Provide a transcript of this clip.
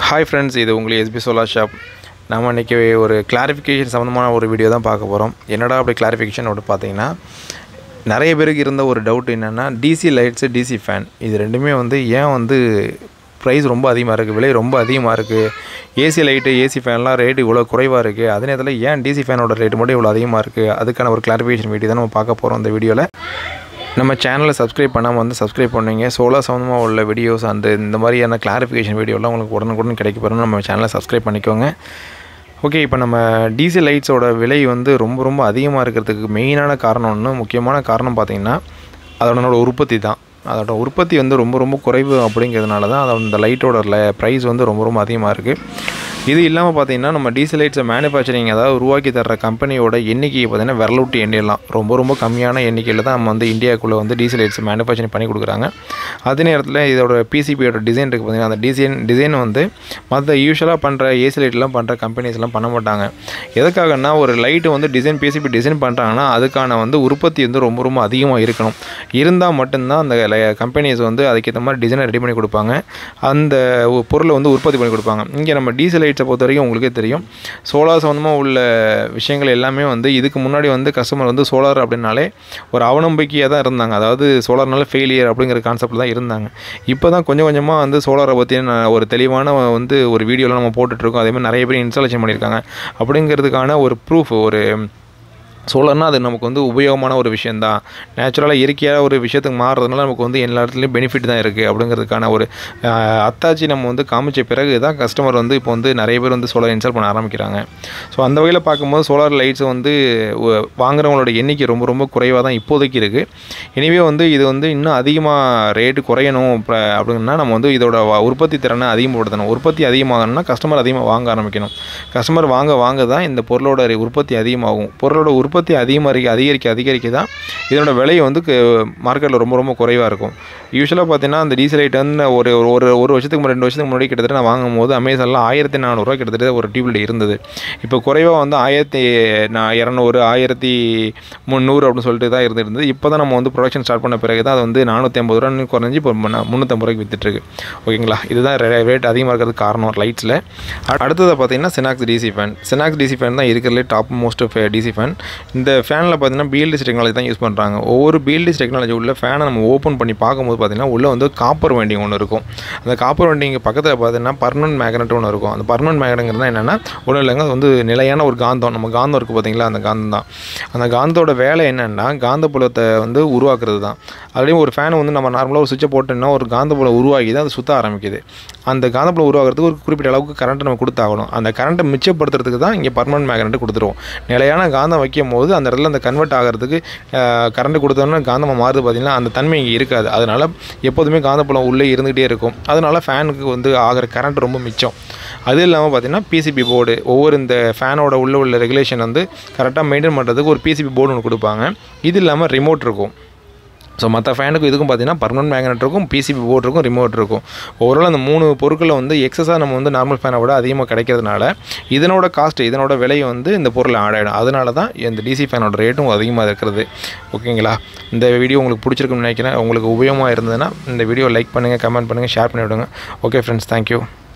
hi friends இது உங்களுக்கு SP solar shop நம்ம இன்றைக்கி ஒரு கிளாரிஃபிகேஷன் சம்மந்தமான ஒரு வீடியோ தான் பார்க்க போகிறோம் என்னடா அப்படி கிளாரிஃபிகேஷன் அப்படி பார்த்தீங்கன்னா நிறைய பேருக்கு இருந்த ஒரு டவுட் என்னென்னா டிசி லைட்ஸு டிசி ஃபேன் இது ரெண்டுமே வந்து ஏன் வந்து ப்ரைஸ் ரொம்ப அதிகமாக இருக்குது விலை ரொம்ப அதிகமாக இருக்குது ஏசி லைட்டு ஏசி ஃபேன்லாம் ரேட்டு இவ்வளோ குறைவாக இருக்குது அதே நேரத்தில் ஏன் டிசி ஃபேனோட ரேட்டு மட்டும் இவ்வளோ அதிகமாக இருக்குது அதுக்கான ஒரு கிளாரிஃபிகேஷன் வீடியோ தான் நம்ம பார்க்க போகிறோம் இந்த வீடியோவில் நம்ம சேனலை சப்ஸ்கிரைப் பண்ணாமல் வந்து சப்ஸ்கிரைப் பண்ணுவீங்க சோலார் சம்மந்தமாக உள்ள வீடியோஸ் அந்த இந்த மாதிரியான கிளாரிஃபிகேஷன் வீடியோலாம் உங்களுக்கு உடனுக்குடன் கிடைக்க போகிறோம் நம்ம சேனலை சப்ஸ்கிரைப் பண்ணிக்கோங்க ஓகே இப்போ நம்ம டீசல் லைட்ஸோட விலை வந்து ரொம்ப ரொம்ப அதிகமாக இருக்கிறதுக்கு மெயினான காரணம் ஒன்று முக்கியமான காரணம் பார்த்திங்கன்னா அதோட உற்பத்தி தான் அதோட உற்பத்தி வந்து ரொம்ப ரொம்ப குறைவு அப்படிங்கிறதுனால தான் அதோட இந்த லைட்டோட ப்ரைஸ் வந்து ரொம்ப ரொம்ப அதிகமாக இருக்குது இது இல்லாமல் பார்த்தீங்கன்னா நம்ம டீசல் லைட்ஸை மேனுஃபேக்சரிங் அதாவது உருவாக்கி தர்ற கம்பெனியோட எண்ணிக்கையை பார்த்தீங்கன்னா விரலூட்டி எண்ணிடலாம் ரொம்ப ரொம்ப கம்மியான எண்ணிக்கையில் தான் நம்ம வந்து இந்தியாவுக்குள்ளே வந்து டீசல் லைட்ஸ் மேனுஃபேக்சரிங் பண்ணி கொடுக்குறாங்க அதே நேரத்தில் இதோட பிசிபியோட டிசைன் இருக்குது பார்த்தீங்கன்னா அந்த டிசைன் டிசைன் வந்து மற்ற யூஸ்வலாக பண்ணுற ஏசி லைட்லாம் பண்ணுற கம்பெனிஸ்லாம் பண்ண மாட்டாங்க எதுக்காகன்னா ஒரு லைட்டு வந்து டிசைன் பிசிபி டிசைன் பண்ணுறாங்கன்னா அதுக்கான வந்து உற்பத்தி வந்து ரொம்ப ரொம்ப அதிகமாக இருக்கணும் இருந்தால் மட்டும்தான் அந்த கம்பெனிஸ் வந்து அதுக்கேற்ற மாதிரி டிசைனை ரெடி பண்ணி கொடுப்பாங்க அந்த பொருளை வந்து உற்பத்தி பண்ணி கொடுப்பாங்க இங்கே நம்ம டீசல் லைட்ஸை பொறுத்த வரைக்கும் உங்களுக்கே தெரியும் சோலார் சம்மந்தமாக உள்ள விஷயங்கள் எல்லாமே வந்து இதுக்கு முன்னாடி வந்து கஸ்டமர் வந்து சோலார் அப்படின்னாலே ஒரு அவநம்பிக்கையாக தான் இருந்தாங்க அதாவது சோலார்னால ஃபெயிலியர் அப்படிங்கிற கான்செப்டில் தான் இருந்தாங்க இப்போ தான் கொஞ்சம் கொஞ்சமாக வந்து சோலாரை பற்றின ஒரு தெளிவான வந்து ஒரு வீடியோலாம் நம்ம போட்டுட்ருக்கோம் அதேமாதிரி நிறைய பேர் இன்ஸ்டாலேஷன் பண்ணியிருக்காங்க அப்படிங்கிறதுக்கான ஒரு ப்ரூஃப் ஒரு சோலார்னால் அது நமக்கு வந்து உபயோகமான ஒரு விஷயந்தான் நேச்சுரலாக இயற்கையாக ஒரு விஷயத்துக்கு மாறுறதுனால நமக்கு வந்து எல்லா இடத்துலையும் பெனிஃபிட் தான் இருக்குது அப்படிங்கிறதுக்கான ஒரு அத்தாச்சி நம்ம வந்து காமிச்ச பிறகு தான் கஸ்டமர் வந்து இப்போ வந்து நிறைய பேர் வந்து சோலார் இன்ஸ்டால் பண்ண ஆரம்பிக்கிறாங்க ஸோ அந்த வகையில் பார்க்கும்போது சோலார் லைட்ஸ் வந்து வாங்குறவங்களோட எண்ணிக்கை ரொம்ப ரொம்ப குறைவாக தான் இப்போதைக்கு இருக்குது எனவே வந்து இது வந்து இன்னும் அதிகமாக ரேட்டு குறையணும் அப்படின்னா நம்ம வந்து இதோட உற்பத்தி திறனை அதிகப்படுத்தணும் உற்பத்தி அதிகமாகணும்னா கஸ்டமர் அதிகமாக வாங்க ஆரம்பிக்கணும் கஸ்டமர் வாங்க வாங்க தான் இந்த பொருளோட உற்பத்தி அதிகமாகும் பொருளோட உற்பத்தி அதிகமாக அதிகரிக்க அதிகரிக்க தான் இதனோட விலை வந்து மார்க்கெட்டில் ரொம்ப ரொம்ப குறைவாக இருக்கும் யூஸ்வலாக பார்த்தீங்கன்னா அந்த டீசல் லைட் வந்து ஒரு ஒரு ஒரு வருஷத்துக்கு ரெண்டு வருஷத்துக்கு முன்னாடி கிட்டத்தட்ட நான் வாங்கும் போது அமேசானில் ஆயிரத்தி நானூறுரூவா கிட்டத்தட்ட ஒரு டியூப்லைட் இருந்தது இப்போ குறைவாக வந்து ஆயிரத்தி நான் இரநூறு ஆயிரத்தி முந்நூறு அப்படின்னு சொல்லிட்டு தான் இருந்துருந்தது இப்போ தான் நம்ம வந்து ப்ரொடக்ஷன் ஸ்டார்ட் பண்ண பிறகு தான் அது வந்து நானூற்றி ஐம்பது ரூபா குறைஞ்சி இப்போ முந்நூற்றம்பது ரூபாய்க்கு வித்துட்ருக்கு ஓகேங்களா இதுதான் ரேட் அதிகமாக இருக்கிறதுக்கு காரணம் லைட்ஸில் அடுத்தது பார்த்தீங்கன்னா சினாக்ஸ் டிசி ஃபேன் சினாக்ஸ் டிசி ஃபேன் தான் இருக்கிறதுலே டாப் மோஸ்ட் டிசி ஃபேன் இந்த ஃபேனில் பார்த்தீங்கன்னா பிஎல்டிஸ் டெக்னாலஜி தான் யூஸ் பண்ணுறாங்க ஒவ்வொரு பிஎல்டிஸ் டெக்னாலஜி உள்ள ஃபேனை நம்ம ஓப்பன் பண்ணி பார்க்கும்போது பார்த்தீங்கன்னா உள்ளே வந்து காப்பர் வைண்டிங் ஒன்று இருக்கும் அந்த காப்பர் வைண்டிங் பக்கத்தில் பார்த்தீங்கன்னா பர்மனன்ட் மேக்னெட் ஒன்று இருக்கும் அந்த பர்மனன்ட் மேக்னெட்ங்கிறது என்னென்னா ஒன்றும் இல்லைங்க அது வந்து நிலையான ஒரு காந்தம் நம்ம காந்தம் இருக்குது பார்த்தீங்களா அந்த காந்தம் தான் அந்த காந்தோட வேலை என்னென்னா காந்தப்புலத்தை வந்து உருவாக்குறது தான் அதுலேயும் ஒரு ஃபேன் வந்து நம்ம நார்மலாக ஒரு சுவிட்சை போட்டோம்னா ஒரு காந்தப்புலம் உருவாகி தான் அது சுற்ற ஆரம்பிக்குது அந்த காந்தப்புலம் உருவாகிறதுக்கு ஒரு குறிப்பிட்ட அளவுக்கு கரண்ட்டை நம்ம கொடுத்தாகணும் அந்த கரண்ட்டை மிச்சப்படுத்துறதுக்கு தான் இங்கே பர்மனன்ட் மேக்னெட் கொடுத்துருவோம் நிலையான காந்தம் வைக்கும் போது அந்த இடத்துல அந்த கன்வெர்ட் ஆகிறதுக்கு கரண்ட் கொடுத்தோன்னா காந்தமாக மாறுது பார்த்திங்கன்னா அந்த தன்மை இங்கே இருக்காது அதனால் எப்போதுமே காந்தப்புலம் உள்ளே இருந்துகிட்டே இருக்கும் அதனால் ஃபேனுக்கு வந்து ஆகிற கரண்ட் ரொம்ப மிச்சம் அது இல்லாமல் பார்த்திங்கன்னா பிசிபி போர்டு ஒவ்வொரு இந்த ஃபேனோட உள்ள உள்ள ரெகுலேஷன் வந்து கரெக்டாக மெயின்டைன் பண்ணுறதுக்கு ஒரு பிசிபி போர்டு ஒன்று கொடுப்பாங்க இது இல்லாமல் ரிமோட் இருக்கும் ஸோ மற்ற ஃபேனுக்கும் இதுக்கும் பார்த்தீங்கன்னா பர்மனன்ட் மேக்னெட் இருக்கும் பிசிபி போர்டு இருக்கும் ரிமோட் இருக்கும் ஓவரால் அந்த மூணு பொருட்களை வந்து எக்ஸஸாக நம்ம வந்து நார்மல் ஃபேனை விட அதிகமாக கிடைக்கிறதுனால இதனோட காஸ்ட் இதனோட விலை வந்து இந்த பொருள் ஆட் ஆகிடும் அதனால தான் இந்த டிசி ஃபேனோட ரேட்டும் அதிகமாக இருக்கிறது ஓகேங்களா இந்த வீடியோ உங்களுக்கு பிடிச்சிருக்குன்னு நினைக்கிறேன் உங்களுக்கு உபயோகமாக இருந்ததுன்னா இந்த வீடியோ லைக் பண்ணுங்கள் கமெண்ட் பண்ணுங்கள் ஷேர் பண்ணி விடுங்க ஓகே ஃப்ரெண்ட்ஸ் தேங்க்யூ